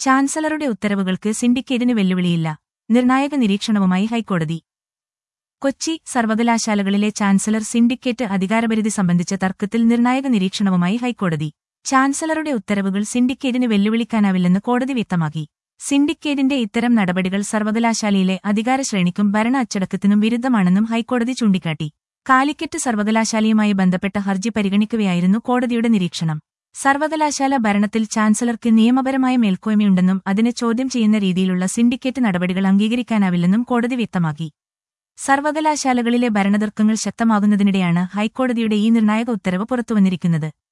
ചാൻസലറുടെ ഉത്തരവുകൾക്ക് സിൻഡിക്കേറ്റിന് വെല്ലുവിളിയില്ല നിർണായക നിരീക്ഷണവുമായി ഹൈക്കോടതി കൊച്ചി സർവകലാശാലകളിലെ ചാൻസലർ സിൻഡിക്കേറ്റ് അധികാരപരിധി സംബന്ധിച്ച തർക്കത്തിൽ നിർണായക നിരീക്ഷണവുമായി ഹൈക്കോടതി ചാൻസലറുടെ ഉത്തരവുകൾ സിൻഡിക്കേറ്റിന് വെല്ലുവിളിക്കാനാവില്ലെന്ന് കോടതി വ്യക്തമാക്കി സിൻഡിക്കേറ്റിന്റെ ഇത്തരം നടപടികൾ സർവകലാശാലയിലെ അധികാരശ്രേണിക്കും ഭരണ അച്ചടക്കത്തിനും വിരുദ്ധമാണെന്നും ഹൈക്കോടതി ചൂണ്ടിക്കാട്ടി കാലിക്കറ്റ് സർവകലാശാലയുമായി ബന്ധപ്പെട്ട ഹർജി പരിഗണിക്കവെയായിരുന്നു കോടതിയുടെ നിരീക്ഷണം സർവകലാശാല ഭരണത്തിൽ ചാൻസലർക്ക് നിയമപരമായ മേൽക്കോയ്മയുണ്ടെന്നും അതിനെ ചോദ്യം ചെയ്യുന്ന രീതിയിലുള്ള സിൻഡിക്കേറ്റ് നടപടികൾ അംഗീകരിക്കാനാവില്ലെന്നും കോടതി വ്യക്തമാക്കി സർവകലാശാലകളിലെ ഭരണതർക്കങ്ങൾ ശക്തമാകുന്നതിനിടെയാണ് ഹൈക്കോടതിയുടെ ഈ നിർണായക ഉത്തരവ് പുറത്തുവന്നിരിക്കുന്നത്